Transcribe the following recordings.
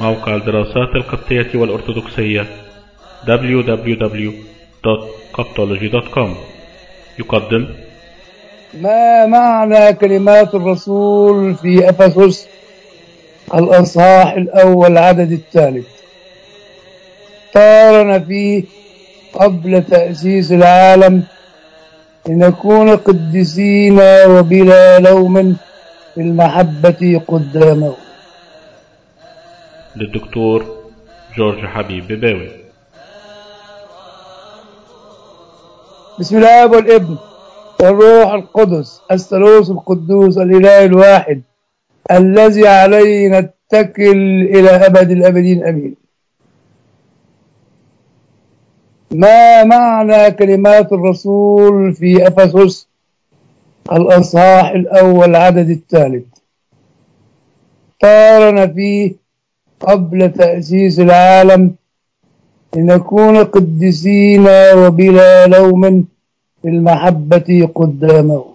موقع الدراسات القبطية والأرثوذكسية www.coptology.com يقدم ما معنى كلمات الرسول في أفسس الأصحاح الأول عدد الثالث طارنا فيه قبل تأسيس العالم لنكون قديسين وبلا لوم في المحبة قدامه للدكتور جورج حبيب بباوي بسم الله والابن والروح القدس الثالوث القدوس الإله الواحد الذي عليه نتكل إلى أبد الأبدين أمين ما معنى كلمات الرسول في أفسس الأصحاح الأول عدد الثالث طارنا فيه قبل تأسيس العالم لنكون قديسين وبلا لوم في المحبة قدامه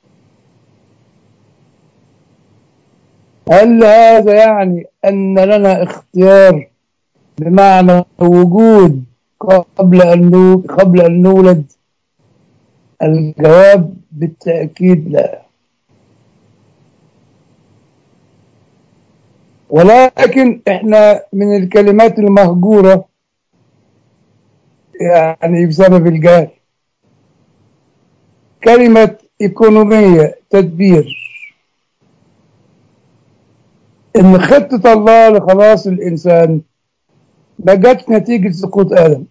هل هذا يعني أن لنا اختيار بمعنى وجود قبل أن قبل أن نولد الجواب بالتأكيد لا ولكن احنا من الكلمات المهجورة يعني بسبب الجهل كلمة إيكونومية تدبير إن خطة الله لخلاص الإنسان ما جت نتيجة سقوط آدم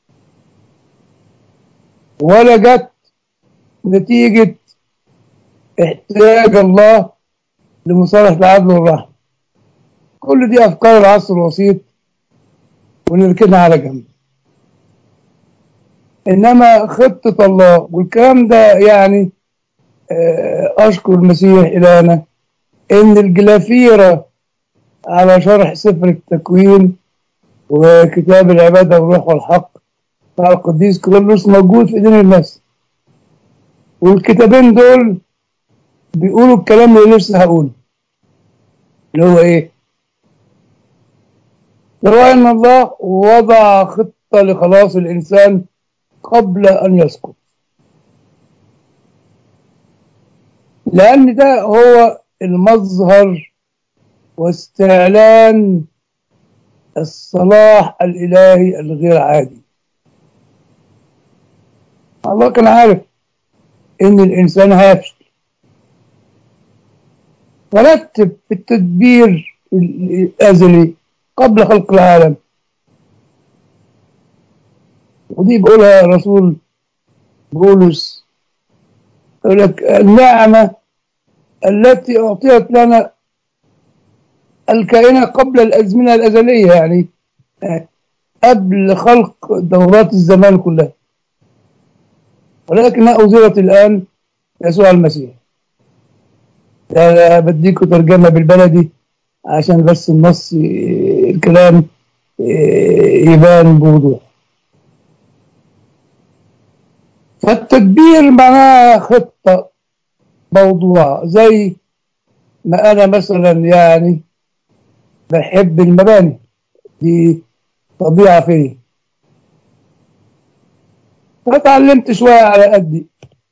ولا جت نتيجة احتياج الله لمصالحة العدل والرحمة كل دي أفكار العصر الوسيط ونركنها على جنب إنما خطة الله والكلام ده يعني أشكر المسيح إلهنا إن الجلافيرة على شرح سفر التكوين وكتاب العبادة والروح والحق بتاع القديس كرولوس موجود في ايدين الناس والكتابين دول بيقولوا الكلام اللي لسه هقوله اللي هو ايه؟ اللي هو ان الله وضع خطة لخلاص الانسان قبل ان يسقط لان ده هو المظهر واستعلان الصلاح الالهي الغير عادي الله كان عارف ان الانسان هيفشل ورتب في التدبير الازلي قبل خلق العالم ودي بيقولها رسول بولس يقول لك النعمة التي أعطيت لنا الكائنة قبل الأزمنة الأزلية يعني قبل خلق دورات الزمان كلها ولكنها أوزرت الآن يسوع المسيح بديكوا ترجمة بالبلدي عشان بس النص الكلام يبان بوضوح فالتدبير معناها خطة موضوع زي ما أنا مثلا يعني بحب المباني دي طبيعة فيا فتعلمت شوية على قدي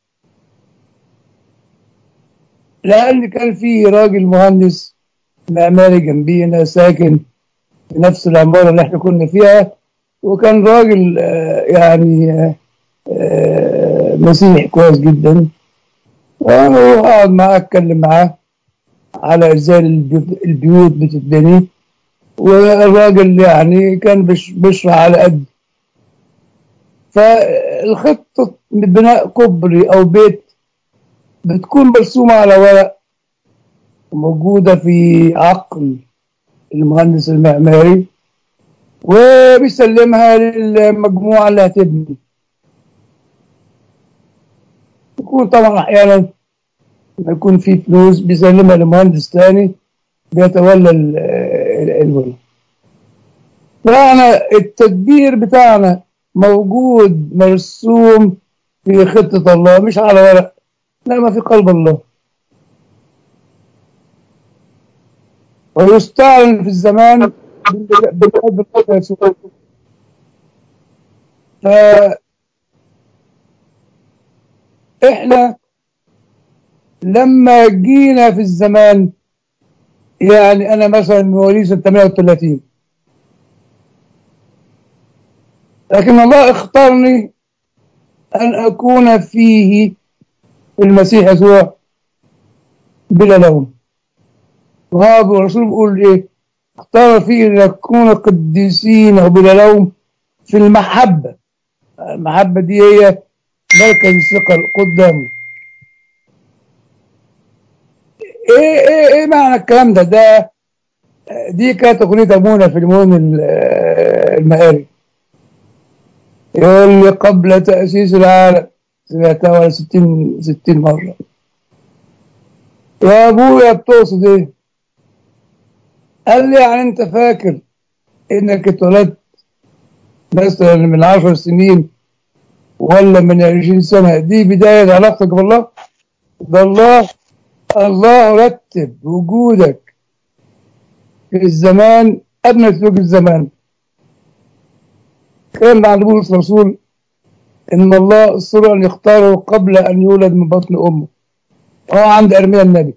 لأن كان في راجل مهندس معماري جنبينا ساكن في نفس العمارة اللي احنا كنا فيها وكان راجل يعني مسيحي كويس جدا وانا اقعد معاه اتكلم معاه على ازاي البيوت بتتبني والراجل يعني كان بيشرح على قد فالخطة بناء كوبري أو بيت بتكون مرسومة على ورق موجودة في عقل المهندس المعماري وبيسلمها للمجموعة اللي هتبني يكون طبعا أحيانا يكون في فلوس بيسلمها لمهندس تاني بيتولى الولي فأنا التدبير بتاعنا موجود مرسوم في خطة الله مش على ورق لا ما في قلب الله ويستعلن في الزمان بالقدر يسوع ف احنا لما جينا في الزمان يعني انا مثلا مواليد سنه 38 لكن الله اختارني ان اكون فيه المسيح يسوع بلا لوم وهذا الرسول بيقول ايه اختار فيه ان نكون قديسين وبلا لوم في المحبه المحبه دي هي مركز الثقه قدامه ايه ايه ايه معنى الكلام ده ده دي كانت اغنيه ابونا في المون المهاري يقول لي قبل تاسيس العالم سمعتها ولا 60 60 مره يا ابويا بتقصد ايه قال لي يعني انت فاكر انك اتولدت مثلا من عشر سنين ولا من عشرين سنة دي بداية علاقتك بالله ده الله الله رتب وجودك في الزمان قبل ما تترك الزمان كان مع بولس الرسول ان الله اصر ان يختاره قبل ان يولد من بطن امه هو عند ارميا النبي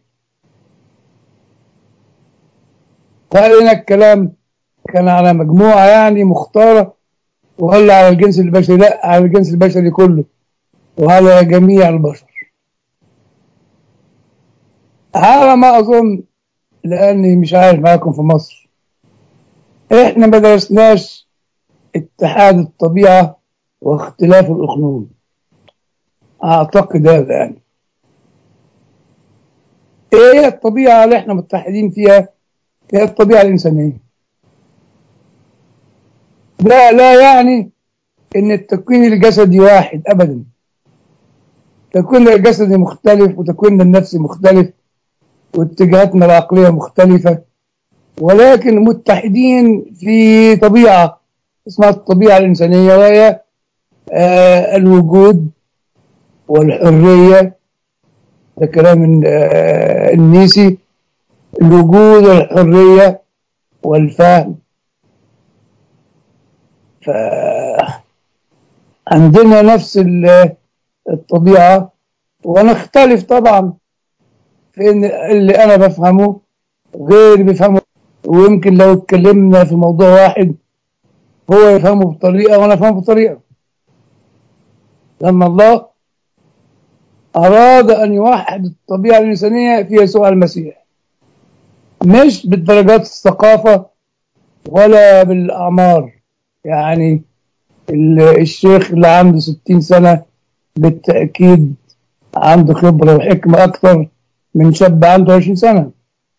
قال هنا الكلام كان على مجموعة يعني مختارة ولا على الجنس البشري لا على الجنس البشري كله وعلى جميع البشر على ما أظن لأني مش عارف معاكم في مصر إحنا ما درسناش اتحاد الطبيعة واختلاف الأقنوم أعتقد هذا يعني إيه هي الطبيعة اللي إحنا متحدين فيها هي الطبيعة الإنسانية لا لا يعني ان التكوين الجسدي واحد ابدا تكوين الجسدي مختلف وتكوين النفسي مختلف واتجاهاتنا العقليه مختلفه ولكن متحدين في طبيعه اسمها الطبيعه الانسانيه وهي آه الوجود والحريه ده كلام آه النيسي الوجود والحريه والفهم فعندنا نفس الطبيعة ونختلف طبعا في ان اللي انا بفهمه غير بيفهمه ويمكن لو اتكلمنا في موضوع واحد هو يفهمه بطريقة وانا افهمه بطريقة لأن الله أراد أن يوحد الطبيعة الإنسانية في يسوع المسيح مش بالدرجات الثقافة ولا بالأعمار يعني الشيخ اللي عنده ستين سنة بالتأكيد عنده خبرة وحكمة أكثر من شاب عنده عشرين سنة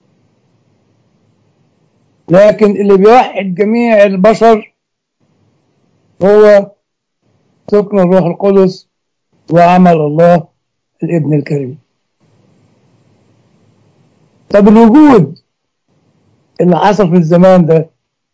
لكن اللي بيوحد جميع البشر هو سكن الروح القدس وعمل الله الابن الكريم طب الوجود اللي حصل في الزمان ده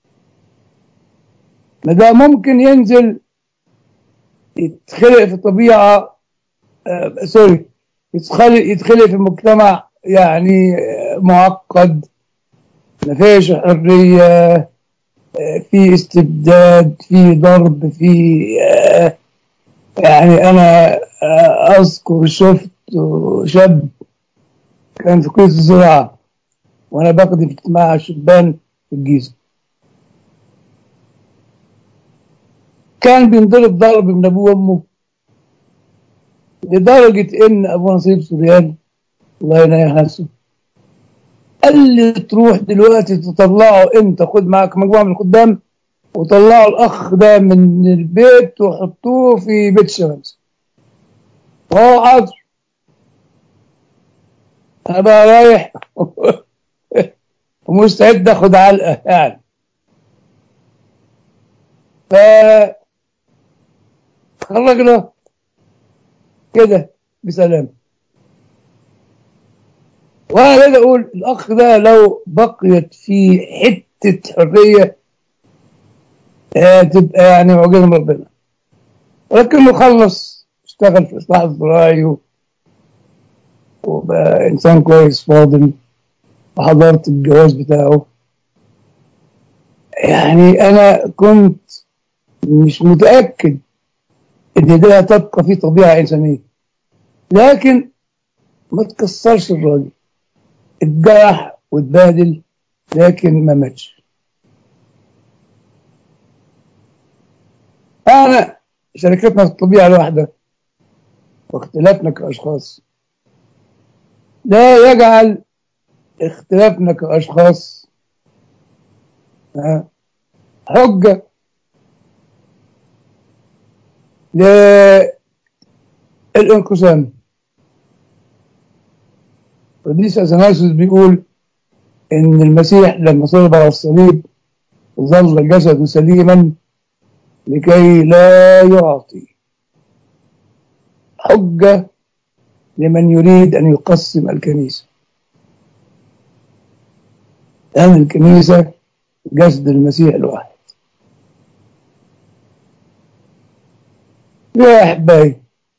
ما ده ممكن ينزل يتخلق في الطبيعة آه سوري يتخلق يتخلق في مجتمع يعني آه معقد ما فيش حرية آه في استبداد في ضرب في آه يعني أنا آه أذكر شفت شاب كان في كلية الزراعة وأنا بقضي في اجتماع شبان في الجيزة كان بينضرب ضرب من ابوه وامه لدرجة ان ابو نصيب سوريان الله ينيح نفسه قال لي تروح دلوقتي تطلعه انت خد معك مجموعة من الخدام وطلعوا الاخ ده من البيت وحطوه في بيت الشمس وهو حاضر انا بقى رايح ومستعد اخد علقة يعني ف خرجنا كده بسلام وانا اقول الاخ ده لو بقيت في حته حريه تبقى يعني معجزه من ربنا ولكنه خلص اشتغل في اصلاح الزراعي وبقى انسان كويس فاضل وحضرت الجواز بتاعه يعني أنا كنت مش متأكد إن ده تبقى فيه طبيعة إنسانية لكن ما تكسرش الراجل اتجرح واتبهدل لكن ما ماتش أنا شركتنا في الطبيعة الواحدة واختلافنا كأشخاص لا يجعل اختلافنا كأشخاص حجة للانقسام قديس اثناسيوس بيقول ان المسيح لما صلب على الصليب ظل جسده سليما لكي لا يعطي حجة لمن يريد أن يقسم الكنيسة لأن الكنيسة جسد المسيح الواحد يا أحبائي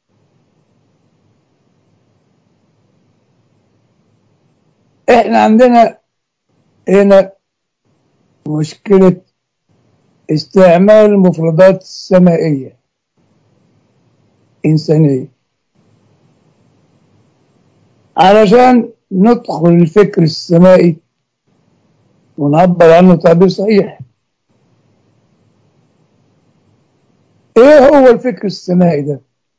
احنا عندنا هنا مشكلة استعمال مفردات سمائية إنسانية علشان ندخل الفكر السمائي ونعبر عنه تعبير صحيح ايه هو الفكر السمائي ده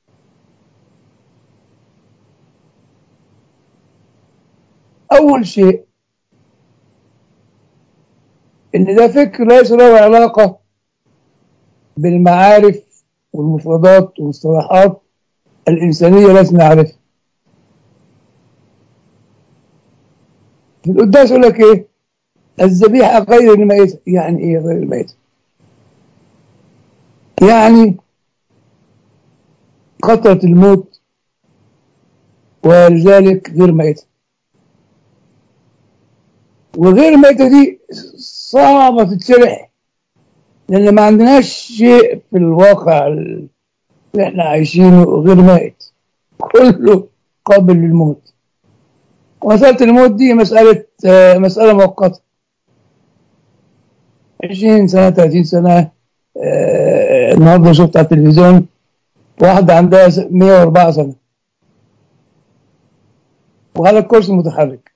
اول شيء ان ده فكر ليس له علاقة بالمعارف والمفردات والمصطلحات الإنسانية التي نعرفها في القداس يقول لك ايه الذبيحة غير الميتة يعني ايه غير الميتة يعني خطرة الموت ولذلك غير ميتة وغير ميتة دي صعبة تتشرح لأن ما عندناش شيء في الواقع اللي احنا عايشينه غير ميت كله قابل للموت ومسألة الموت دي مسألة آه مسألة مؤقتة 20 سنة 30 سنة آه النهارده شفت على التلفزيون واحدة عندها 104 سنة وعلى الكرسي متحرك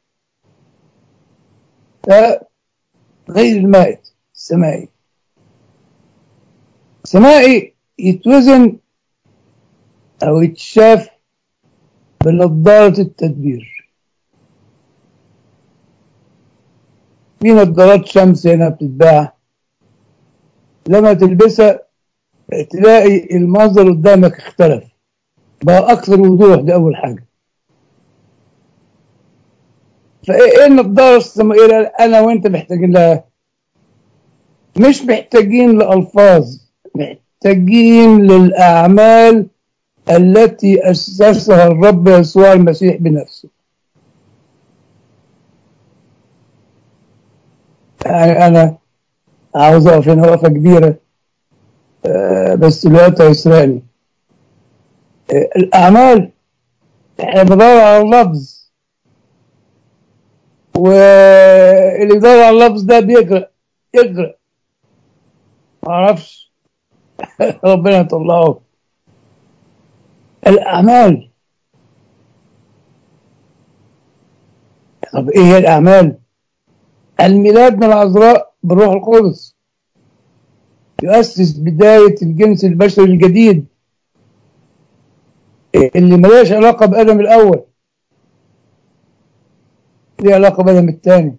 غير المائت السمائي السمائي يتوزن أو يتشاف بنظارة التدبير في نظارات شمس هنا بتتباع لما تلبسها تلاقي المنظر قدامك اختلف بقى أكثر وضوح ده أول حاجة فايه النظاره السمائيه انا وانت محتاجين لها مش محتاجين لالفاظ محتاجين للاعمال التي اسسها الرب يسوع المسيح بنفسه يعني انا عاوز اقف هنا وقفه كبيره بس الوقت هيسرقني الاعمال احنا بدور على اللفظ واللي يدور على اللفظ ده بيقرا يقرا معرفش ربنا يطلعه الاعمال طب ايه هي الاعمال الميلاد من العذراء بالروح القدس يؤسس بداية الجنس البشري الجديد اللي ملهاش علاقة بآدم الأول ليه علاقة بآدم الثاني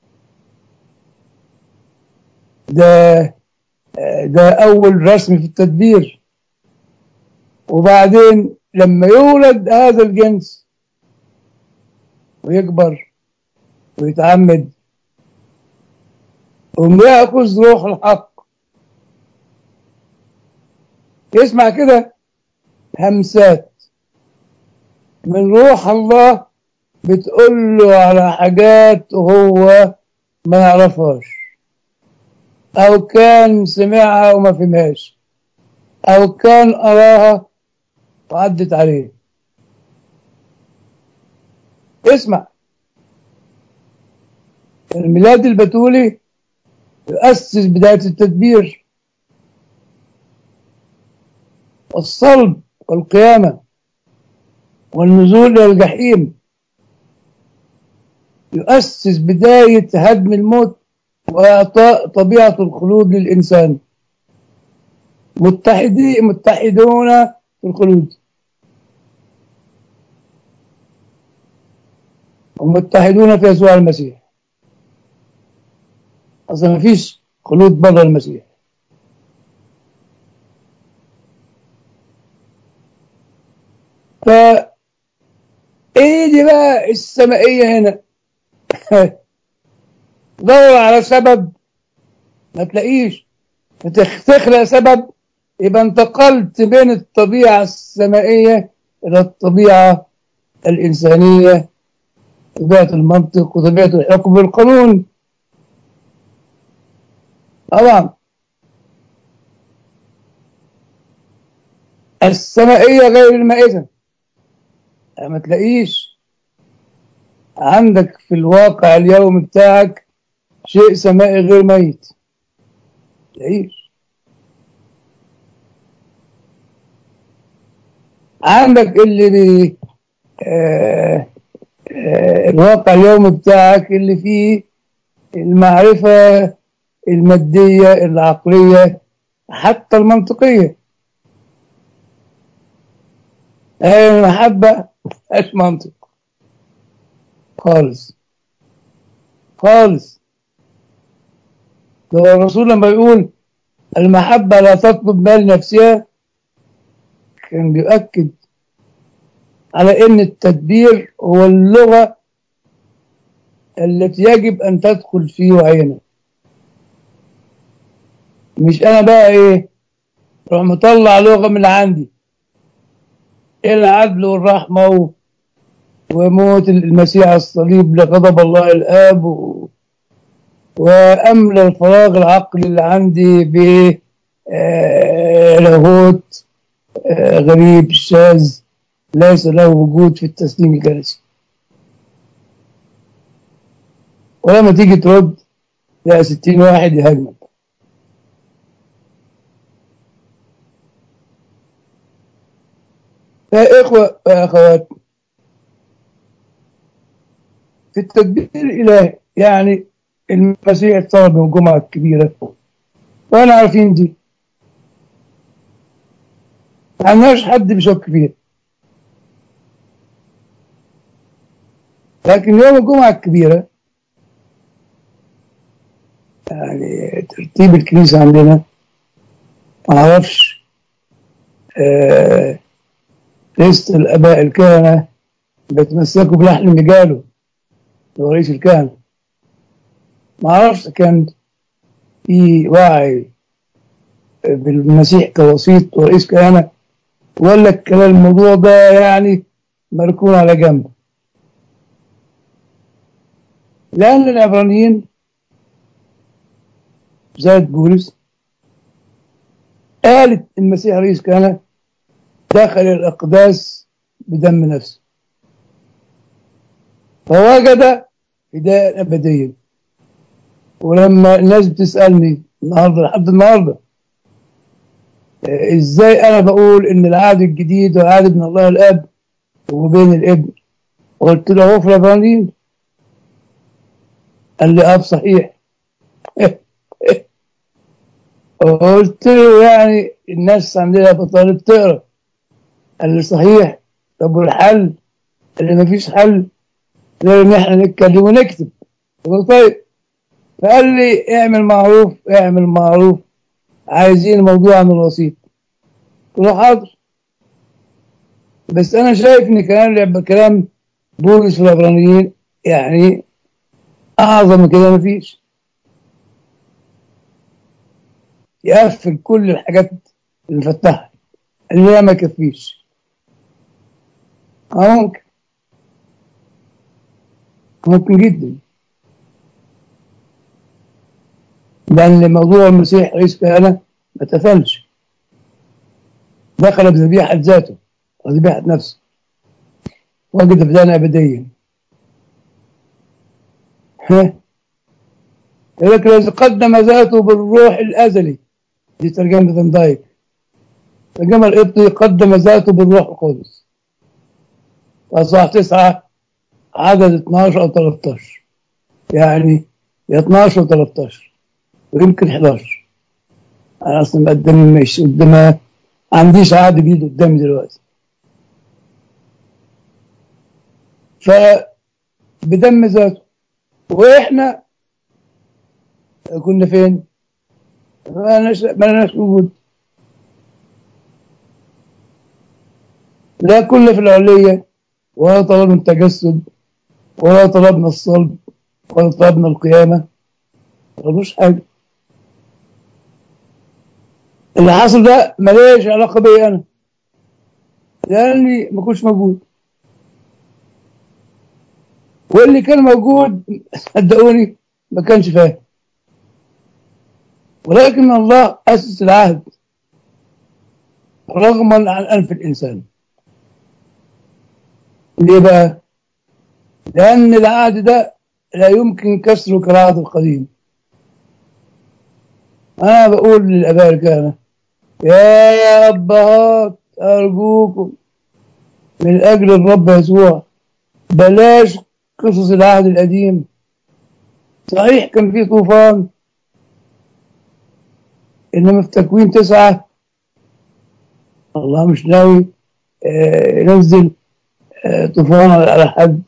ده ده أول رسم في التدبير وبعدين لما يولد هذا الجنس ويكبر ويتعمد ويأخذ روح الحق يسمع كده همسات من روح الله بتقول له على حاجات هو ما يعرفهاش او كان سمعها وما فهمهاش او كان اراها وعدت عليه اسمع الميلاد البتولي يؤسس بداية التدبير والصلب والقيامة والنزول إلى الجحيم يؤسس بداية هدم الموت وإعطاء طبيعة الخلود للإنسان متحدين متحدون في الخلود ومتحدون في يسوع المسيح أصلا ما فيش خلود بره المسيح ف ايه دي بقى السمائية هنا دور على سبب ما تلاقيش تخلق سبب يبقى انتقلت بين الطبيعة السمائية إلى الطبيعة الإنسانية طبيعة المنطق وطبيعة الحكم بالقانون طبعا السمائية غير المائتة ما تلاقيش عندك في الواقع اليومي بتاعك شيء سمائي غير ميت تلاقيش عندك اللي بي آه آه الواقع اليومي بتاعك اللي فيه المعرفة المادية العقلية حتى المنطقية هي المحبة مش منطق خالص خالص ده الرسول لما يقول المحبة لا تطلب مال نفسها كان بيؤكد على ان التدبير هو اللغة التي يجب ان تدخل في وعينا مش انا بقى ايه روح مطلع لغة من اللي عندي العدل والرحمة و... وموت المسيح على الصليب لغضب الله الآب و... وأملى الفراغ العقلي اللي عندي ب لاهوت غريب شاذ ليس له وجود في التسليم الجلسي ولما تيجي ترد تلاقي 60 واحد يهاجمك يا إخوة يا أخوات في التدبير الإلهي يعني المسيح اتصرف من الجمعة الكبيرة وأنا عارفين دي ما عندناش حد بيشك فيها لكن يوم الجمعة الكبيرة يعني ترتيب الكنيسة عندنا ما أعرفش آه لسه الآباء الكهنة بيتمسكوا بلحن مجاله رئيس الكهنة ما أعرفش كان في وعي بالمسيح كوسيط ورئيس كهنة ولا الكلام الموضوع ده يعني مركون على جنب لأن العبرانيين زاد بولس قالت المسيح رئيس كهنة دخل الأقداس بدم نفسه فوجد هداية أبدية ولما الناس بتسألني النهاردة لحد النهاردة ازاي انا بقول ان العهد الجديد والعهد من الله الاب هو بين الابن قلت له هو في العبرانيين قال لي اب صحيح قلت له يعني الناس عندنا بطالب تقرا قال لي صحيح طب والحل اللي ما فيش حل غير ان احنا نتكلم ونكتب قلت طيب فقال لي اعمل معروف اعمل معروف عايزين موضوع عن الوسيط قلت له حاضر بس انا شايف ان كلام كلام بولس في العبرانيين يعني اعظم من كده مفيش يقفل كل الحاجات المفتحه اللي هي ما يكفيش اه ممكن ممكن جدا لأن موضوع المسيح رئيس كهنة ما تفلش دخل بذبيحة ذاته وذبيحة نفسه وجد فدانا أبديا ها لكن الذي قدم ذاته بالروح الأزلي دي ترجمة فان دايك الترجمة القبطي قدم ذاته بالروح القدس فصح تسعة عدد 12 أو 13 يعني يا 12 و 13 ويمكن 11 أنا أصلا مقدم مش قدام ما عنديش عقد جديد قدامي دلوقتي فبدم ذاته وإحنا كنا فين؟ ما لناش ما لناش وجود لا كل في العلية ولا طلبنا التجسد ولا طلبنا الصلب ولا طلبنا القيامة ما طلبوش حاجة اللي حصل ده مليش علاقة بي أنا لأني ما كنتش موجود واللي كان موجود صدقوني ما كانش فاهم ولكن الله أسس العهد رغما عن أنف الإنسان ليه بقى؟ لأن العهد ده لا يمكن كسره كالعهد القديم أنا بقول للآباء الكهنة يا أبهات أرجوكم من أجل الرب يسوع بلاش قصص العهد القديم صحيح كان في طوفان إنما في تكوين تسعة الله مش ناوي آه، ينزل آه، طوفان على حد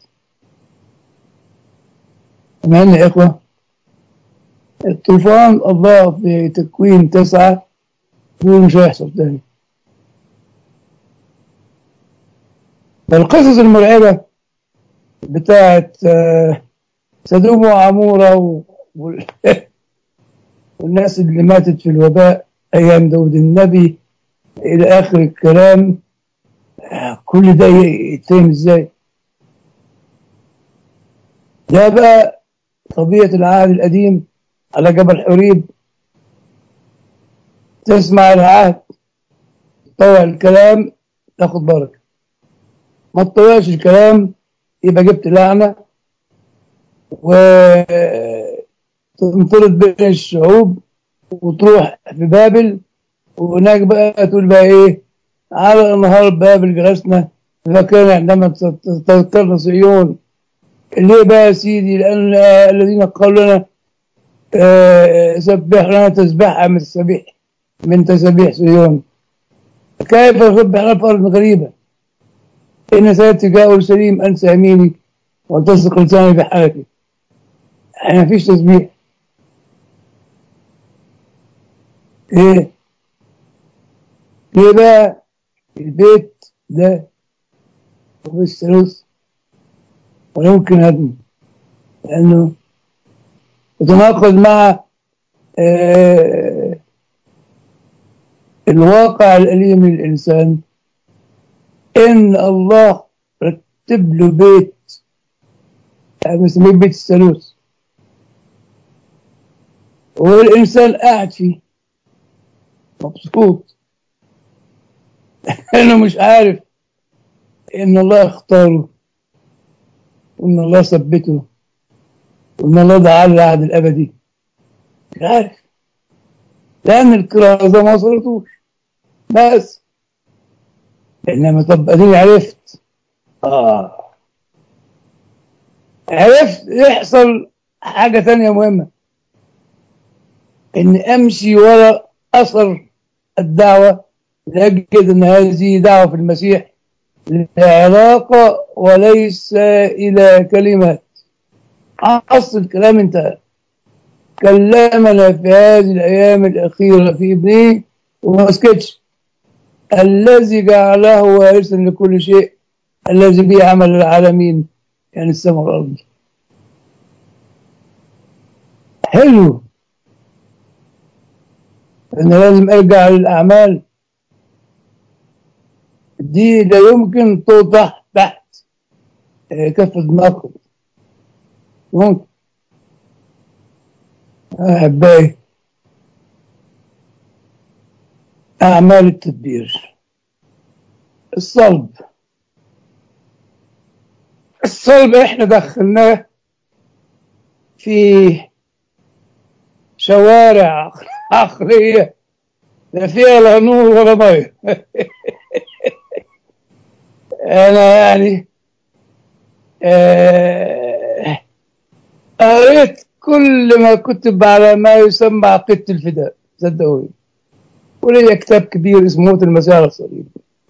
تمام يا إخوة الطوفان الله في تكوين تسعة يقول مش هيحصل تاني القصص المرعبة بتاعت آه، سدوم وعمورة و- وال- والناس اللي ماتت في الوباء أيام داود النبي إلى آخر الكلام آه، كل ده يتفهم إزاي ده بقى طبيعة العهد القديم على جبل حريب تسمع العهد تطوع الكلام تاخد بركة ما تطوعش الكلام يبقى جبت لعنة وتنطرد بين الشعوب وتروح في بابل وهناك بقى تقول بقى ايه على نهار بابل جلسنا فكان عندما تذكرنا صهيون ليه بقى يا سيدي لأن الذين قالوا لنا آه، سبح لنا تسبحها من السبيح من تسبيح صهيون كيف يسبح لنا في أرض غريبة إن سيأتي جاء السليم أنسى يميني وتلصق لساني بحالتي احنا مفيش تسبيح ايه ليه بقى البيت ده هو الثالوث ولا يمكن هدمه لأنه يتناقض مع آه الواقع الأليم للإنسان إن الله رتب له بيت يعني بنسميه بيت الثالوث والإنسان قاعد فيه مبسوط لأنه مش عارف إن الله اختاره وإن الله ثبته وإن الله دعاه للعهد الأبدي مش عارف لأن الكرازة ما وصلتوش بس إنما طب أديني عرفت آه عرفت يحصل حاجة تانية مهمة إن أمشي ورا أثر الدعوة لأجد أن هذه دعوة في المسيح لعلاقة وليس إلى كلمات أصل الكلام انتهى كلمنا في هذه الأيام الأخيرة في ابنه وما سكتش الذي جعله وارثا لكل شيء الذي به عمل العالمين يعني السماء والأرض حلو أنا لازم أرجع للأعمال دي لا يمكن توضح تحت آه، كفة نقد ممكن أحبائي أعمال التدبير الصلب الصلب إحنا دخلناه في شوارع عقلية لا فيها لا نور ولا مية أنا يعني آه، قريت كل ما كتب على ما يسمى عقيدة الفداء صدقوني وليا كتاب كبير اسمه موت المسيح على الصليب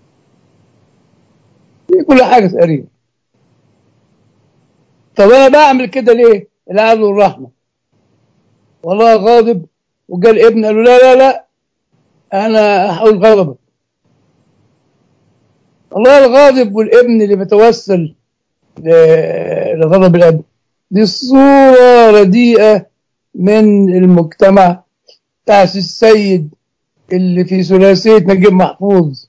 في كل حاجة تقريبا طب أنا بعمل كده ليه؟ العدل والرحمة والله غاضب وقال ابن قال له لا لا لا أنا هحول غضبك الله الغاضب والابن اللي بيتوسل ل- لغضب الاب دي صورة رديئة من المجتمع بتاع السيد اللي في ثلاثية نجيب محفوظ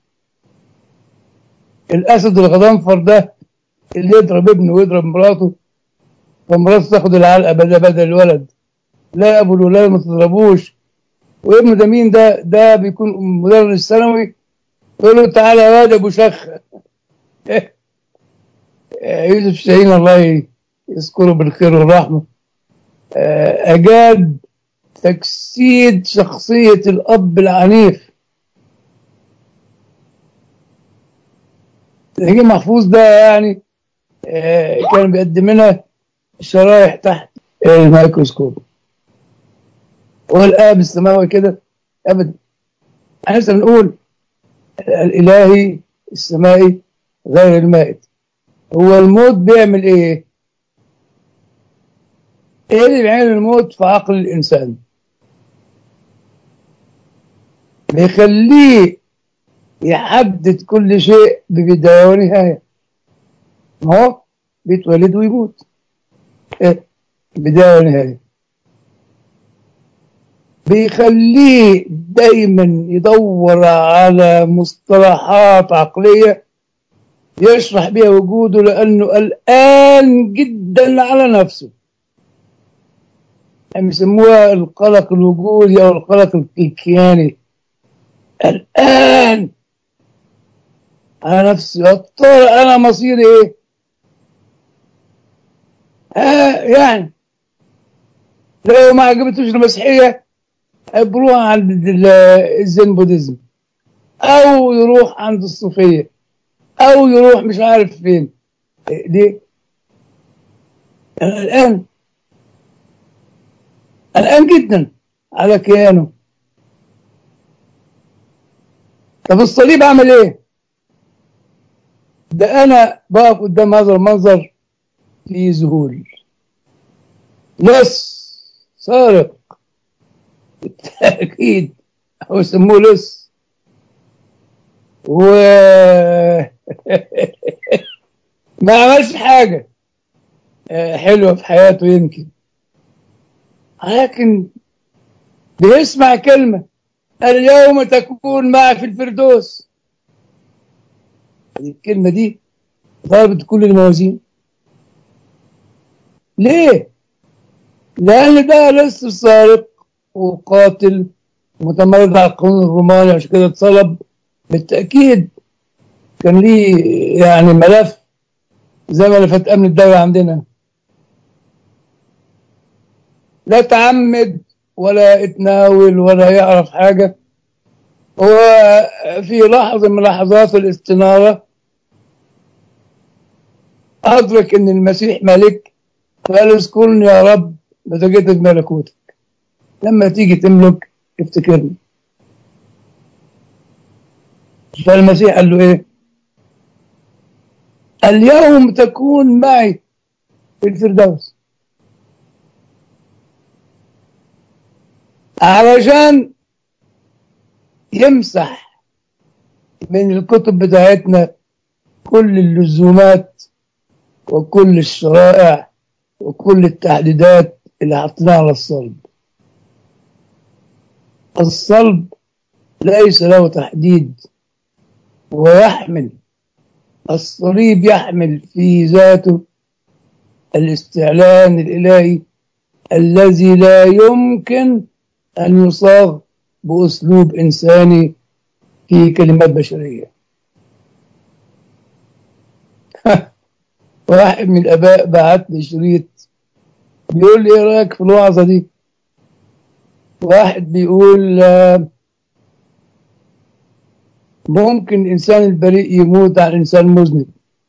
الأسد الغضنفر ده اللي يضرب ابنه ويضرب مراته فمراته تاخد العلقة بدل بدل الولد لا أبو الولاد ما تضربوش وابنه ده مين ده ده بيكون مدرس ثانوي يقول له تعالى يا واد ابو شخ يوسف شاهين الله يذكره بالخير والرحمه آه، اجاد تجسيد شخصيه الاب العنيف نجيب محفوظ ده يعني آه، كان بيقدم لنا شرايح تحت الميكروسكوب هو الاب السماوي كده ابدا احنا لسه بنقول الالهي السمائي غير المائت هو الموت بيعمل ايه ايه اللي بيعمل الموت في عقل الانسان بيخليه يحدد كل شيء ببداية ونهاية ما هو بيتولد ويموت إيه؟ بداية ونهاية بيخليه دايما يدور على مصطلحات عقلية يشرح بها وجوده لأنه قلقان جدا على نفسه يعني يسموها القلق الوجودي أو القلق الكياني قلقان على نفسه يا ترى أنا مصيري إيه؟ آه يعني لو ما عجبتوش المسيحية بروح عند ال- الزين بوديزم او يروح عند الصوفيه او يروح مش عارف فين إيه ليه أنا الان الان جدا على كيانه طب الصليب عمل ايه ده انا بقف قدام هذا المنظر في ذهول لص سارق بالتأكيد أو يسموه لص و ما عملش حاجة آه، حلوة في حياته يمكن لكن بيسمع كلمة اليوم تكون معي في الفردوس الكلمة دي ضربت كل الموازين ليه؟ لأن ده لسه سارق وقاتل متمرد على القانون الروماني عشان كده اتصلب بالتأكيد كان ليه يعني ملف زي ملفات أمن الدولة عندنا لا تعمد ولا اتناول ولا يعرف حاجة هو في لحظة من لحظات الاستنارة أدرك إن المسيح ملك فقال اذكرني يا رب متى جيت بملكوتك لما تيجي تملك افتكرني فالمسيح قال له ايه اليوم تكون معي في الفردوس علشان يمسح من الكتب بتاعتنا كل اللزومات وكل الشرائع وكل التحديدات اللي حطيناها على الصلب الصلب ليس له تحديد ويحمل الصليب يحمل في ذاته الاستعلان الإلهي الذي لا يمكن أن يصاغ بأسلوب إنساني في كلمات بشرية واحد من الآباء بعت لي شريط بيقول لي إيه رأيك في الوعظة دي واحد بيقول آه، ممكن الإنسان البريء يموت عن إنسان مذنب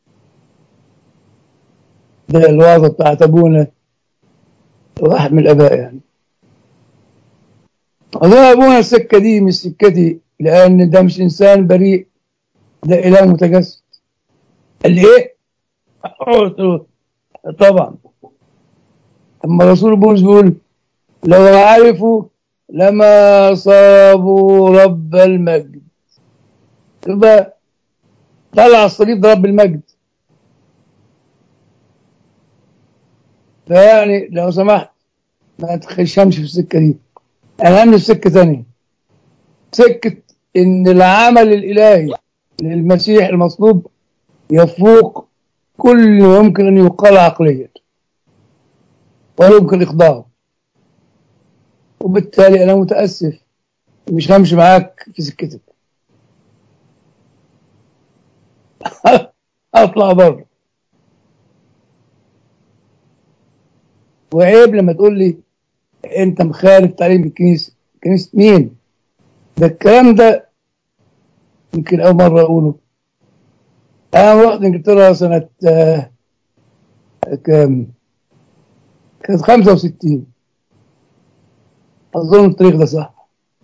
ده الوعظة بتاعت أبونا واحد من الآباء يعني والله أبونا السكة دي مش سكتي لأن ده مش إنسان بريء ده إله متجسد قال لي إيه؟ قلت له طبعا أما رسول بولس بيقول لو عرفوا لما صابوا رب المجد يبقى طلع الصليب ده رب المجد فيعني لو سمحت ما تخشمش في السكه دي انا امن في سكه ثانيه سكه ان العمل الالهي للمسيح المصلوب يفوق كل ما يمكن ان يقال عقليا ولا يمكن اخضاعه وبالتالي انا متاسف مش همشي معاك في سكتك اطلع بره وعيب لما تقول لي انت مخالف تعليم الكنيسه كنيسه مين ده الكلام ده يمكن اول مره اقوله انا رحت انجلترا سنه آه، كام كانت 65 اظن التاريخ ده صح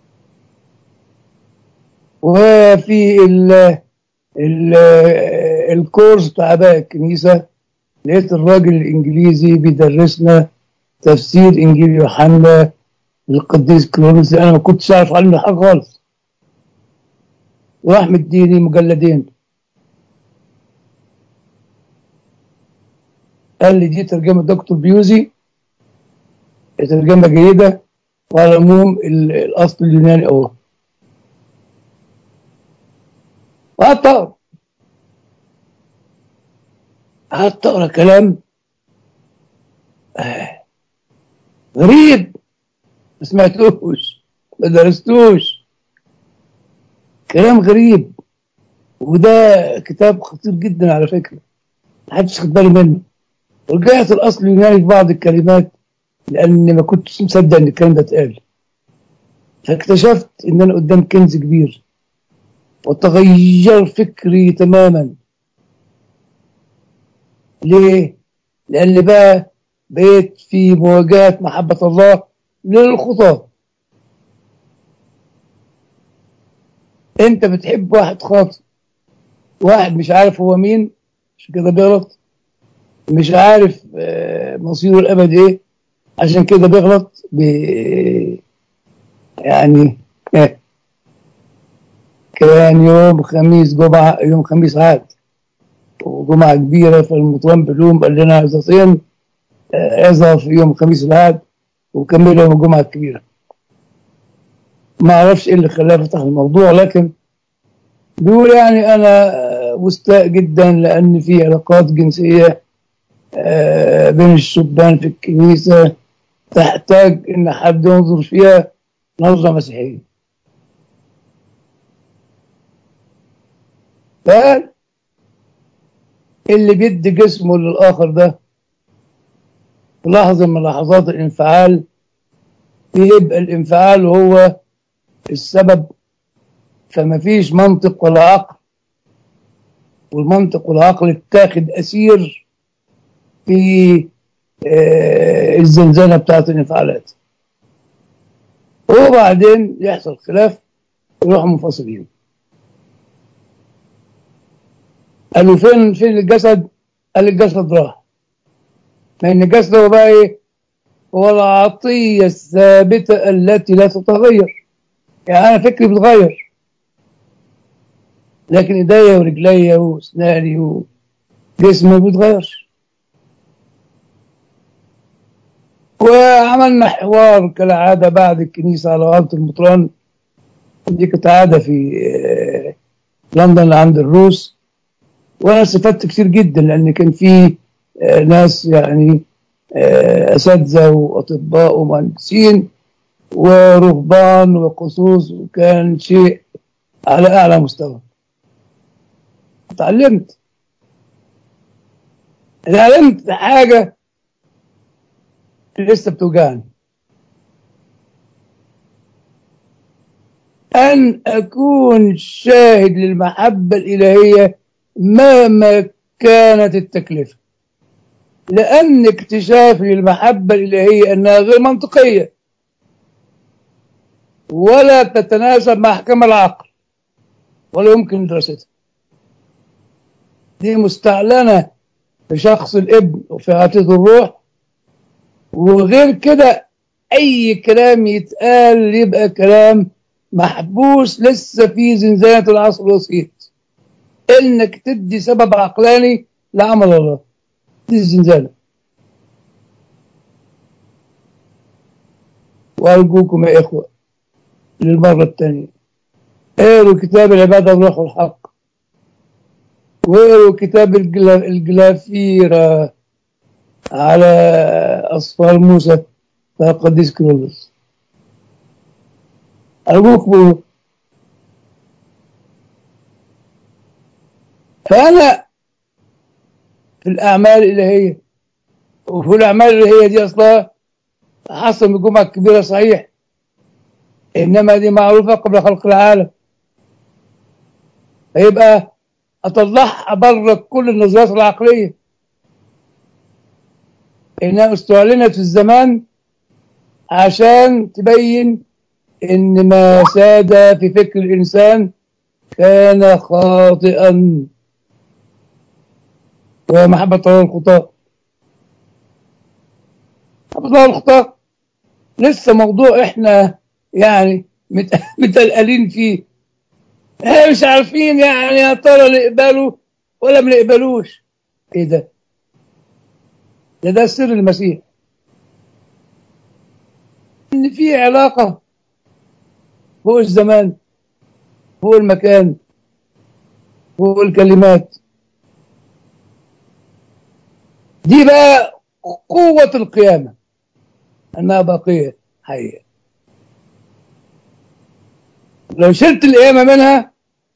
وفي ال ال الكورس بتاع اباء الكنيسه لقيت الراجل الانجليزي بيدرسنا تفسير انجيل يوحنا للقديس كلوريس انا ما كنتش اعرف عنه حاجه خالص وراح مديني مجلدين قال لي دي ترجمه دكتور بيوزي ترجمه جيده وعلى العموم ال- الاصل اليوناني اهو وقعدت اقرا قعدت اقرا كلام آه، غريب ما سمعتوش ما درستوش كلام غريب وده كتاب خطير جدا على فكره محدش خد باله منه ورجعت الاصل اليوناني في بعض الكلمات لان ما كنتش مصدق ان الكلام ده اتقال فاكتشفت ان انا قدام كنز كبير وتغير فكري تماما ليه؟ لأن بقى بقيت في مواجهة محبة الله للخطاة أنت بتحب واحد خاطئ واحد مش عارف هو مين مش كده بيغلط مش عارف آه، مصيره الأبد إيه عشان كده بيغلط بي يعني آه، كان يوم خميس جمعة يوم خميس عاد وجمعة كبيرة فالمطران بلوم قال لنا عظتين آه، عظة في يوم خميس العاد وكمل يوم الجمعة الكبيرة ما اعرفش ايه اللي خلاه فتح الموضوع لكن بيقول يعني انا آه، مستاء جدا لان في علاقات جنسية آه، بين الشبان في الكنيسة تحتاج ان حد ينظر فيها نظرة مسيحية قال اللي بيدي جسمه للآخر ده في لحظة من لحظات الانفعال بيبقى الانفعال هو السبب فما فيش منطق ولا عقل والمنطق والعقل اتاخد أسير في آه، الزنزانة بتاعت الانفعالات وبعدين يحصل خلاف يروحوا منفصلين قالوا فين فين الجسد؟ قال الجسد راح لأن الجسد هو بقى إيه؟ هو العطية الثابتة التي لا تتغير يعني أنا فكري بيتغير لكن إيديا ورجليا وأسناني وجسمي ما بيتغيرش وعملنا حوار كالعادة بعد الكنيسة على أرض المطران دي كانت عادة في آه، لندن عند الروس وانا استفدت كتير جدا لان كان في آه، ناس يعني آه، اساتذه واطباء ومهندسين ورهبان وقصوص وكان شيء على اعلى مستوى اتعلمت اتعلمت حاجه لسه بتوجعني أن أكون شاهد للمحبة الإلهية مهما كانت التكلفة لأن اكتشافي للمحبة الإلهية أنها غير منطقية ولا تتناسب مع أحكام العقل ولا يمكن دراستها دي مستعلنة في شخص الابن وفي عطية الروح وغير كده أي كلام يتقال يبقى كلام محبوس لسه في زنزانة العصر الوسيط إنك تدي سبب عقلاني لعمل الله دي الزنزانة وأرجوكم يا إخوة للمرة الثانية اقروا كتاب العبادة الروح والحق واقروا كتاب الجلا- الجلافيرة على أصفار موسى القديس كرولوس أرجوكم فأنا في الأعمال الإلهية وفي الأعمال الإلهية دي أصلها حصل من الجمعة الكبيرة صحيح إنما دي معروفة قبل خلق العالم فيبقى أطلعها بره كل النظريات العقلية إنها استعلنت في الزمان عشان تبين إن ما ساد في فكر الإنسان كان خاطئا ومحبة الله الخطاة محبة الله الخطاة لسه موضوع احنا يعني مت- متلقلين فيه احنا مش عارفين يعني يا ترى نقبله ولا ما نقبلوش ايه ده ده ده سر المسيح ان في علاقة فوق الزمان فوق المكان فوق الكلمات دي بقى قوة القيامة أنها باقية حية لو شلت القيامة منها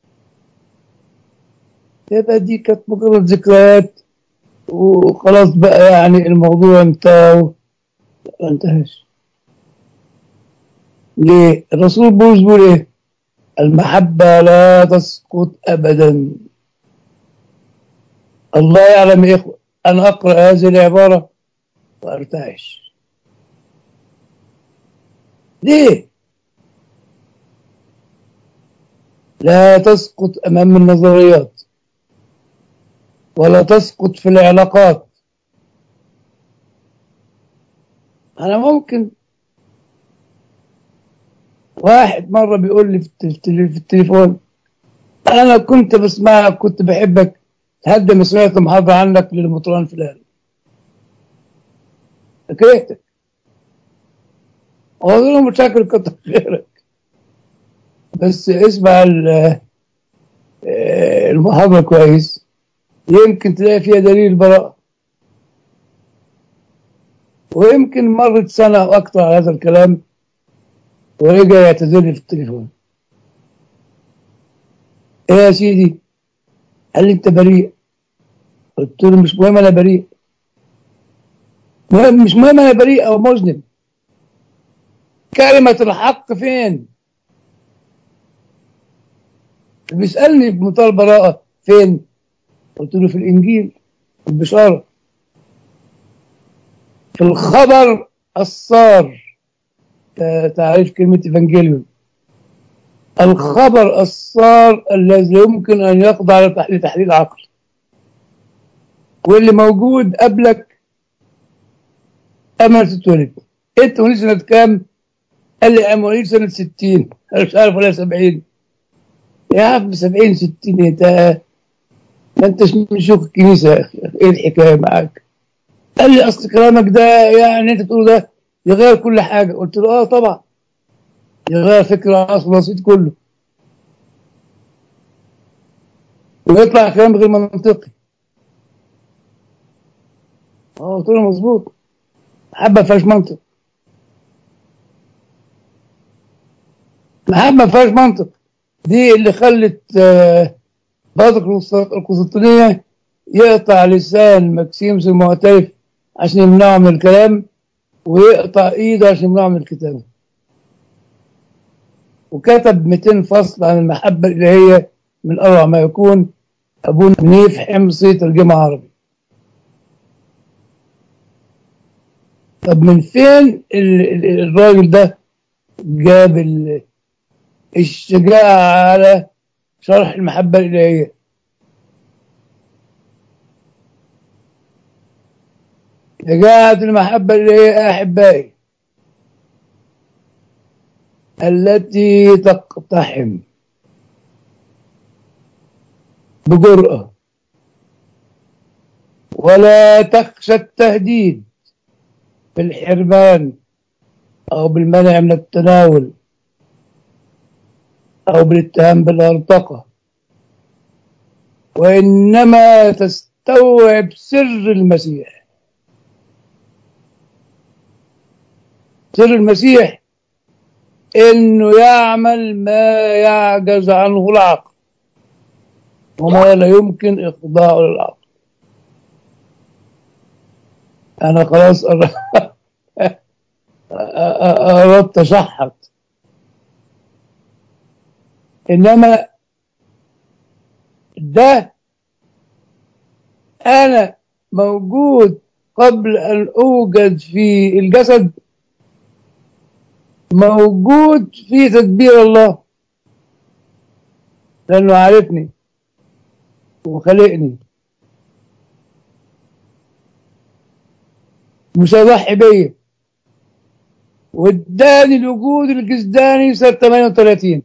يبقى دي كانت مجرد ذكريات وخلاص بقى يعني الموضوع انتهى ما انتهاش ليه؟ الرسول بولس بيقول ايه؟ المحبة لا تسقط أبدا الله يعلم يا إخوة أنا أقرأ هذه العبارة وأرتعش ليه؟ لا تسقط أمام النظريات ولا تسقط في العلاقات أنا ممكن واحد مرة بيقول لي في التل- في التليفون أنا كنت بسمعك كنت بحبك لحد ما سمعت محاضرة عنك للمطران فلان كرهتك أقول له متشكر كتر خيرك بس اسمع ال- آه، المحاضرة كويس يمكن تلاقي فيها دليل براءة ويمكن مرت سنة أو أكثر على هذا الكلام ورجع يعتذر لي في التليفون ايه يا سيدي قال لي انت بريء قلت له مش مهم انا بريء مهم مش مهم انا بريء او مذنب كلمة الحق فين بيسألني بمنتهى البراءة فين قلت له في الإنجيل في البشارة في الخبر الصار ت- تعريف كلمة إيفانجيليون الخبر الصار الذي يمكن أن يخضع لتح- لتحليل عقل واللي موجود قبلك أمل تتولد أنت وليد سنة كام؟ قال لي أنا مواليد سنة 60 أنا مش عارف ولا 70 يا عم 70 60 أنت ما أنتش من شيوخ الكنيسة يا أخي إيه الحكاية معاك؟ قال لي أصل كلامك ده يعني أنت تقول ده يغير كل حاجة قلت له آه طبعا يغير فكر العصر الوسيط كله ويطلع كلام غير منطقي اه قلت له مظبوط محبة ما فيهاش منطق محبة ما فيهاش منطق دي اللي خلت آه، بطرك القسطنطينية يقطع لسان مكسيمس المعترف عشان يمنعه من الكلام ويقطع ايده عشان يمنعه من الكتابة وكتب 200 فصل عن المحبة الإلهية من أروع ما يكون أبونا منيف حمصي ترجمة عربي طب من فين ال- ال- الراجل ده جاب ال- الشجاعة على شرح المحبة الإلهية شجاعة المحبة الإلهية يا أحبائي التي تقتحم بجرأة ولا تخشى التهديد بالحرمان أو بالمنع من التناول أو بالاتهام بالأرطقة وإنما تستوعب سر المسيح سر المسيح إنه يعمل ما يعجز عنه العقل وما لا يمكن إخضاعه للعقل أنا خلاص أردت أشحط إنما ده أنا موجود قبل أن أوجد في الجسد موجود في تدبير الله لأنه عارفني وخلقني مش هيضحي بيا واداني الوجود الجسداني سنة 38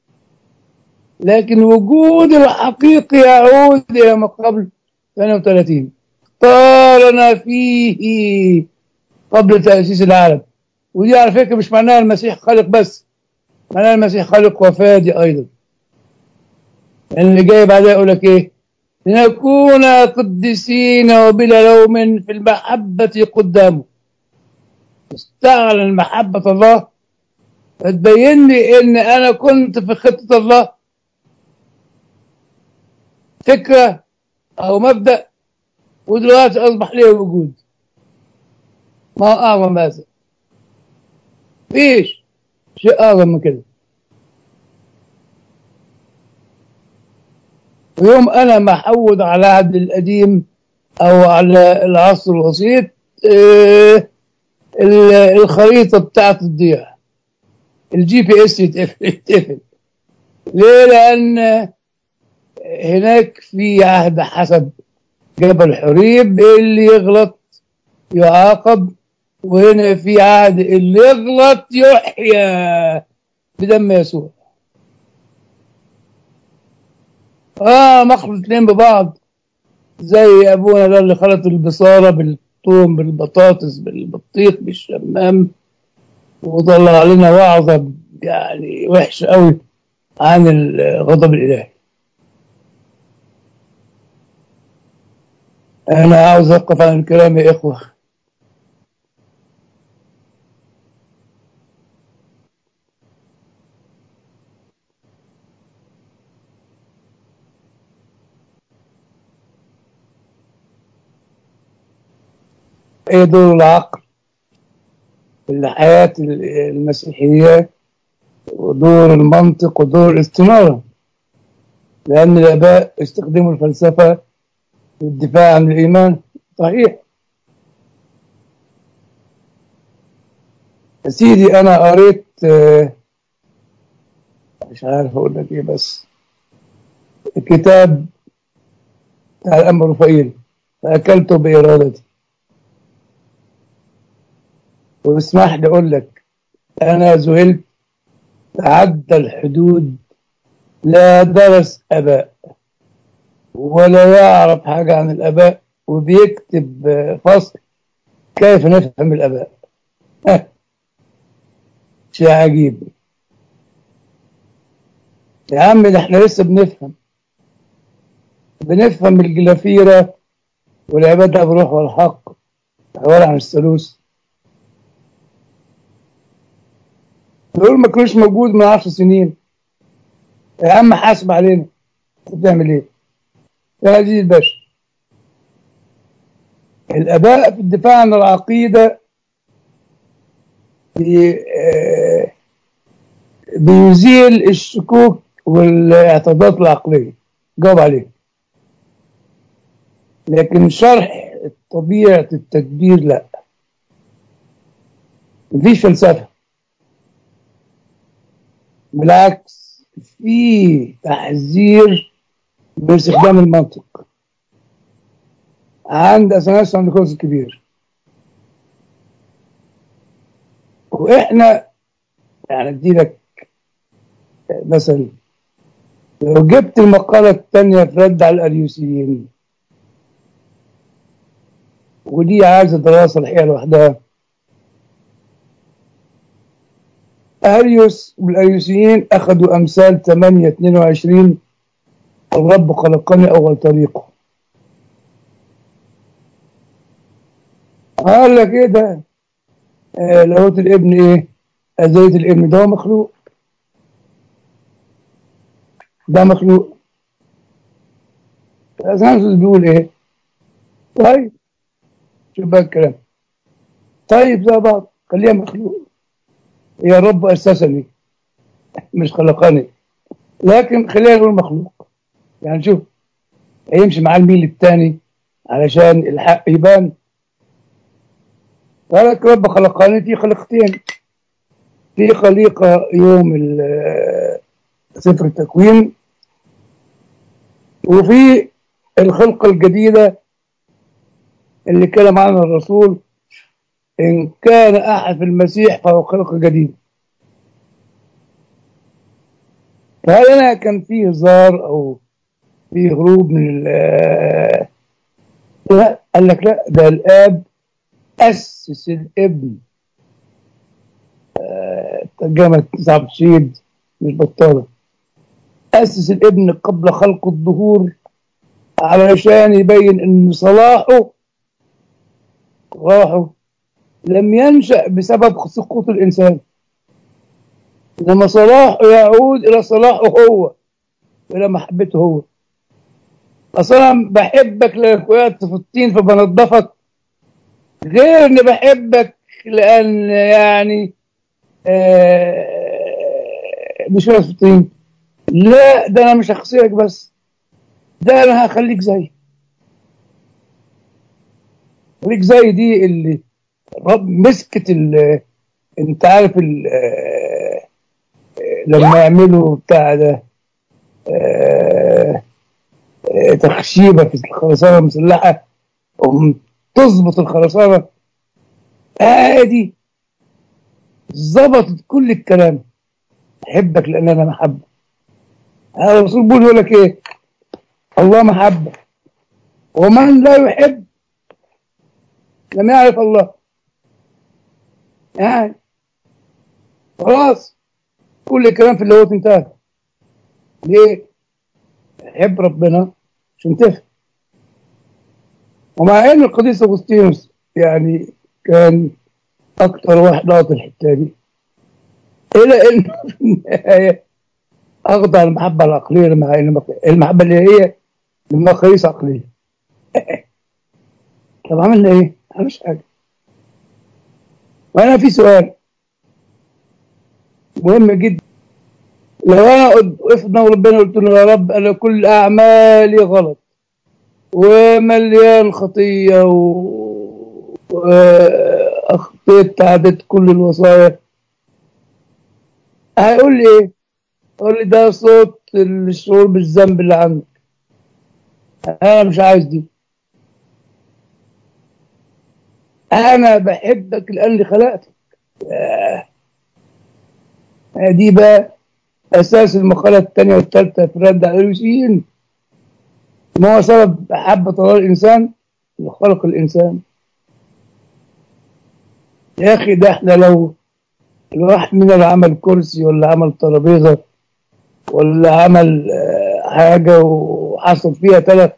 لكن وجود الحقيقي يعود إلى ما قبل 38 اختارنا فيه قبل تأسيس العالم ودي على فكرة مش معناها المسيح خالق بس معناها المسيح خالق وفادي أيضا اللي جاي بعدها يقول لك إيه لنكون قديسين وبلا لوم في المحبة قدامه استعلن محبة الله فتبين لي إن أنا كنت في خطة الله فكرة أو مبدأ ودلوقتي أصبح لي وجود ما أعظم هذا فيش شيء أعظم من كده ويوم أنا محود على العهد القديم أو على العصر الوسيط آه، ال- الخريطة بتاعت تضيع الجي بي اس يتقفل يتقفل ليه؟ لأن هناك في عهد حسب جبل حريب اللي يغلط يعاقب وهنا في عهد اللي يغلط يحيى بدم يسوع اه مخلط اتنين ببعض زي ابونا ده اللي خلط البصاره بالثوم بالبطاطس بالبطيخ بالشمام وطلع لنا وعظه يعني وحشه قوي عن الغضب الالهي انا عاوز اوقف عن الكلام يا اخوه ايه دور العقل في الحياة المسيحية ودور المنطق ودور الاستنارة لأن الآباء استخدموا الفلسفة في الدفاع عن الإيمان صحيح يا سيدي أنا قريت آه، مش عارف أقول لك إيه بس الكتاب بتاع الأمر رفائيل فأكلته بإرادتي واسمح لي أقول لك أنا ذهلت تعدى الحدود لا درس آباء ولا يعرف حاجة عن الآباء وبيكتب آه، فصل كيف نفهم الآباء شيء عجيب يا عم ده احنا لسه بنفهم بنفهم الجلافيرة والعبادة بالروح والحق عبارة عن الثالوث دول ما كانوش موجود من عشر سنين يا عم حاسب علينا أنت بتعمل ايه يا عزيزي الباشا الآباء في الدفاع عن العقيدة في آه، بيزيل الشكوك والاعتراضات العقلية جاوب عليه لكن شرح طبيعة التدبير لا مفيش فلسفة بالعكس في تحذير باستخدام المنطق عند أثناس عند كورس كبير وإحنا يعني أدي لك مثلا لو جبت المقالة الثانية في رد على الأريوسيين ودي عايزة دراسة الحقيقة لوحدها أريوس والأريوسيين أخذوا أمثال 8 22 الرب خلقني أول طريقه قال لك إيه ده؟ آه لاهوت الابن إيه؟ أذية الابن ده هو مخلوق ده مخلوق الأسانسوس بيقول إيه؟ طيب شوف بقى الكلام طيب زي بعض خليها مخلوق يا رب أسسني مش خلقني لكن خلينا نقول مخلوق يعني شوف هيمشي مع الميل الثاني علشان الحق يبان قال لك رب خلقني في خلقتين في خليقة يوم سفر التكوين وفي الخلقة الجديدة اللي كلم عنها الرسول إن كان أحد في المسيح فهو خلق جديد فهل هنا كان فيه هزار أو فيه هروب من لا قال لك لا ده الآب أسس الابن ترجمة صعب شيد مش بطالة أسس الابن قبل خلق الظهور علشان يبين إن صلاحه راحه لم ينشأ بسبب سقوط الإنسان إنما صلاحه يعود إلى صلاحه هو إلى محبته هو أصلا بحبك لأنك وقعت في الطين فبنضفك غير إني بحبك لأن يعني آه مش واقف في الطين لا ده أنا مش هخسرك بس ده أنا هخليك زي خليك زي دي اللي رب مسكت ال انت عارف ال لما يعملوا بتاع ده تخشيبه في الخرسانه المسلحه تظبط الخرسانه عادي ظبطت كل الكلام احبك لان انا محبه الرسول بيقول يقول لك ايه الله محبه ومن لا يحب لم يعرف الله يعني خلاص كل الكلام في اللاهوت انتهى ليه؟ حب ربنا عشان تفهم ومع ان القديس اغسطينوس يعني كان اكتر واحد لقط الحته دي الى انه في النهايه اخضع المحبه العقليه المحبه اللي هي لمقاييس عقليه طب عملنا ايه؟ مش حاجه وانا في سؤال مهم جدا لو انا وقفنا وربنا قلت له يا رب انا كل اعمالي غلط ومليان خطيه و... واخطيت تعدت كل الوصايا هيقول لي ايه؟ يقول لي ده صوت الشعور بالذنب اللي عندك انا مش عايز دي انا بحبك لاني خلقتك دي بقى اساس المقاله الثانيه والثالثه في رد على الروسيين ما هو سبب محبه الله الانسان وخلق الانسان يا اخي ده احنا لو الواحد مننا عمل كرسي ولا عمل ترابيزه ولا عمل حاجه وحصل فيها تلف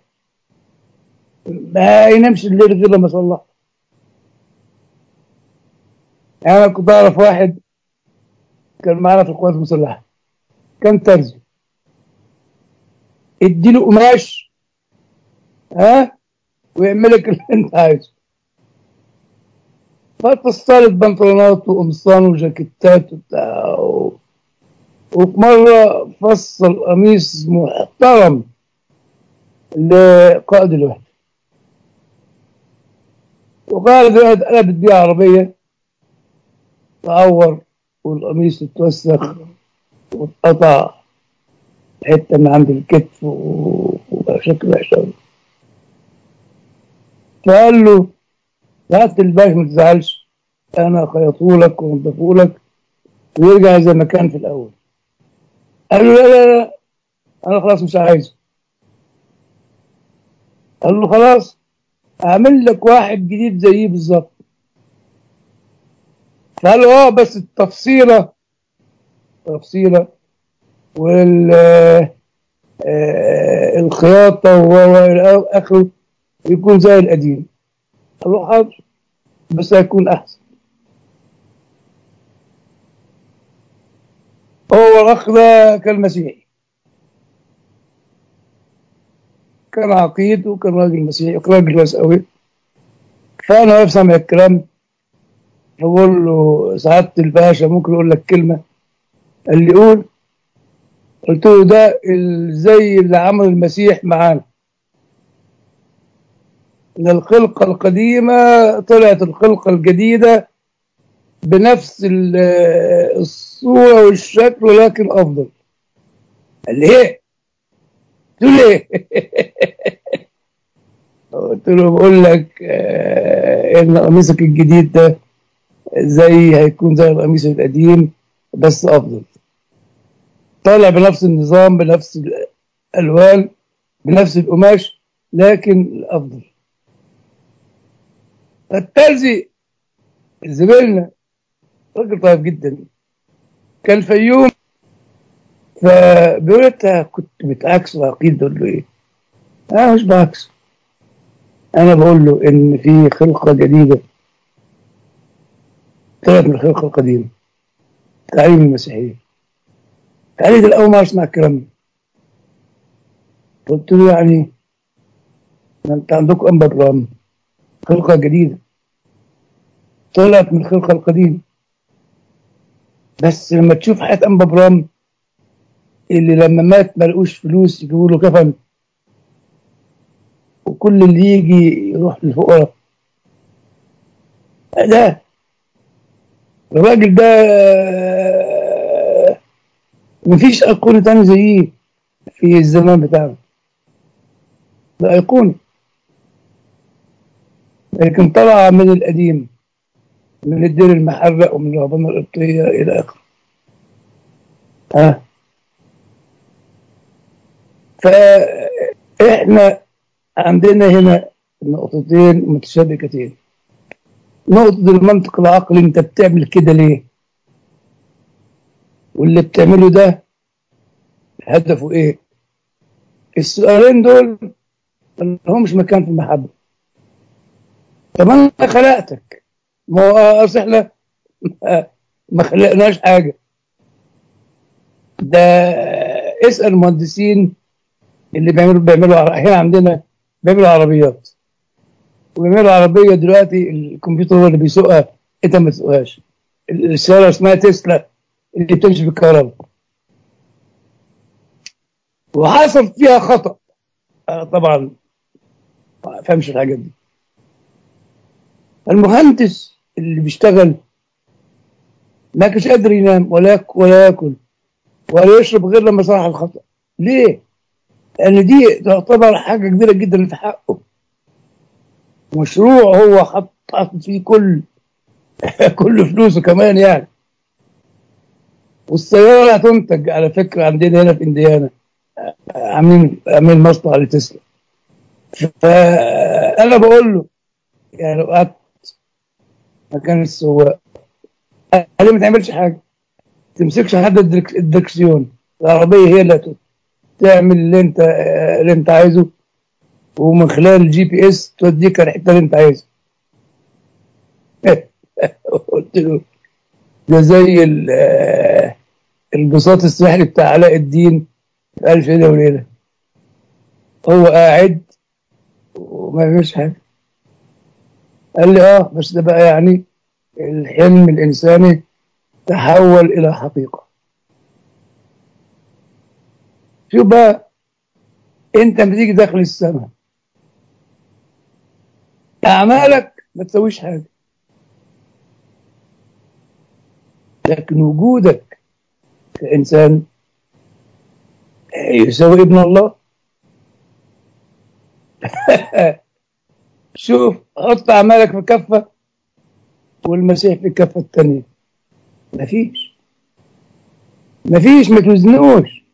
ما ينامش الليل غير لما صلح يعني انا كنت اعرف واحد كان معانا في القوات المسلحه كان ترزي اديله قماش ها ويعمل لك اللي انت عايزه فتصلت بنطلونات وقمصان وجاكيتات وبتاع وفي مرة فصل قميص محترم لقائد الوحدة وقائد الوحدة قلبت بيه عربية تعور والقميص اتوسخ واتقطع حتة من عند الكتف و- وبقى شكله وحش أوي. فقال له سعادة الباشا ما تزعلش أنا خيطهولك وانضفهولك ويرجع زي ما كان في الأول قال له لا لا لا أنا خلاص مش عايزه قال له خلاص أعمل لك واحد جديد زيه بالظبط فقال له اه بس التفصيلة تفصيلة وال آه، الخياطة والى آخره يكون زي القديم قال له حاضر بس هيكون أحسن هو الأخ ده كان مسيحي كان عقيد وكان راجل مسيحي وكان راجل كويس قوي فأنا واقف سامع الكلام بقول له سعادة الباشا ممكن أقول لك كلمة قال لي قول قلت له ده ال- زي اللي عمل المسيح معانا إن الخلقة القديمة طلعت الخلقة الجديدة بنفس ال- الصورة والشكل ولكن أفضل قال لي إيه؟ قلت له إيه؟ قلت له بقول لك آه، إن قميصك الجديد ده زي هيكون زي القميص القديم بس أفضل طالع بنفس النظام بنفس الألوان بنفس القماش لكن الأفضل الترزي زميلنا راجل طيب جدا كان فيوم فبيقول انت كنت بتعكس عقيد بقول له ايه؟ انا مش بعكس انا بقول له ان في خلقه جديده طلعت من الخلقه القديمه تعليم المسيحيه تعالي ده الاول ما اسمع الكلام ده قلت له يعني ما انت عندكم انبا برام خلقه جديده طلعت من الخلقه القديمه بس لما تشوف حياه انبا برام اللي لما مات ما لقوش فلوس يجيبوا له كفن وكل اللي يجي يروح للفقراء ده الراجل ده آه، مفيش أيقونة تاني زيه في الزمان بتاعه ده أيقونة لكن طلع من القديم من الدير المحرق ومن الرهبنة القبطية إلى آخره ها فإحنا عندنا هنا نقطتين متشابكتين نقطة المنطق العقلي أنت بتعمل كده ليه؟ واللي بتعمله ده هدفه إيه؟ السؤالين دول ما لهمش مكان في المحبة طب أنا خلقتك ما هو أصل إحنا ما خلقناش حاجة ده اسأل المهندسين اللي بيعملوا بيعملوا عر- هنا عندنا بيعملوا عربيات وبيعملوا عربية دلوقتي الكمبيوتر هو اللي بيسوقها انت ما تسوقهاش السيارة اسمها تسلا اللي بتمشي بالكهرباء وحصل فيها خطأ أنا طبعا ما فهمش الحاجات دي المهندس اللي بيشتغل ما كانش قادر ينام ولا ياك- ولا ياكل ولا يشرب غير لما صلح الخطأ ليه؟ لأن دي تعتبر حاجة كبيرة جدا في حقه مشروع هو حط حط فيه كل كل فلوسه كمان يعني والسيارة هتنتج على فكرة عندنا هنا في انديانا عاملين عاملين مصنع لتسلا فأنا بقول له يعني لو قعدت مكان السواق قال لي ما تعملش حاجة ما تمسكش حد الدرك- الدركسيون العربية هي اللي هت- تعمل اللي انت اللي انت عايزه ومن خلال الجي بي اس توديك على الحته اللي انت عايزها قلت له ده زي ال- آه، البساط السحري بتاع علاء الدين في ألف ليلة وليلة هو قاعد وما فيش حاجة قال لي اه بس ده بقى يعني الحلم الإنساني تحول إلى حقيقة شوف بقى انت لما تيجي داخل السماء اعمالك ما تسويش حاجه لكن وجودك كانسان يساوي ابن الله شوف حط اعمالك في كفه والمسيح في الكفه الثانيه مفيش مفيش ما توزنوش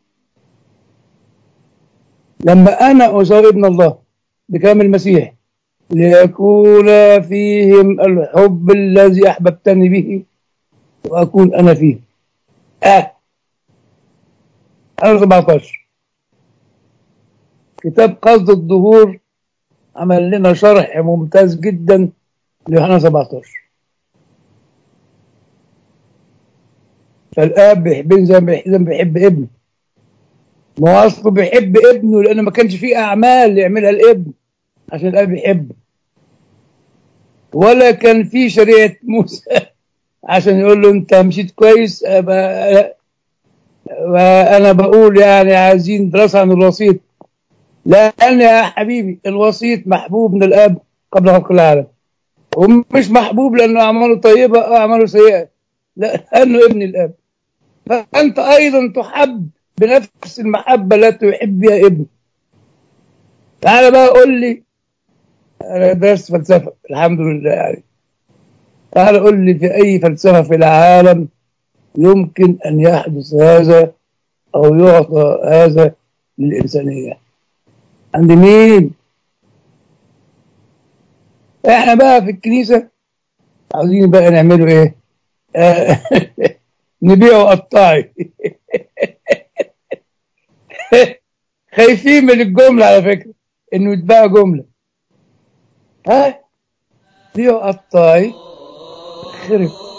لما انا اساوي ابن الله بكلام المسيح ليكون فيهم الحب الذي احببتني به واكون انا فيه اه انا 17 كتاب قصد الظهور عمل لنا شرح ممتاز جدا ليوحنا 17 فالاب بيحبني زي ما بيحب ابنه ما هو اصله بيحب ابنه لانه ما كانش فيه اعمال يعملها الابن عشان الاب يحبه ولا كان في شريعه موسى عشان يقول له انت مشيت كويس وانا بقول يعني عايزين دراسه عن الوسيط لان يا حبيبي الوسيط محبوب من الاب قبل خلق العالم ومش محبوب لانه اعماله طيبه او اعماله سيئه لا لانه ابن الاب فانت ايضا تحب بنفس المحبه التي يحب بها ابنه تعالى بقى قول لي انا درست فلسفه الحمد لله يعني تعالى قول لي في اي فلسفه في العالم يمكن ان يحدث هذا او يعطى هذا للانسانيه عند مين احنا بقى في الكنيسه عاوزين بقى نعمله ايه آه نبيعه قطاعي خايفين من الجمله على فكره انه يتباع جمله ها بيعه قطاعي خرب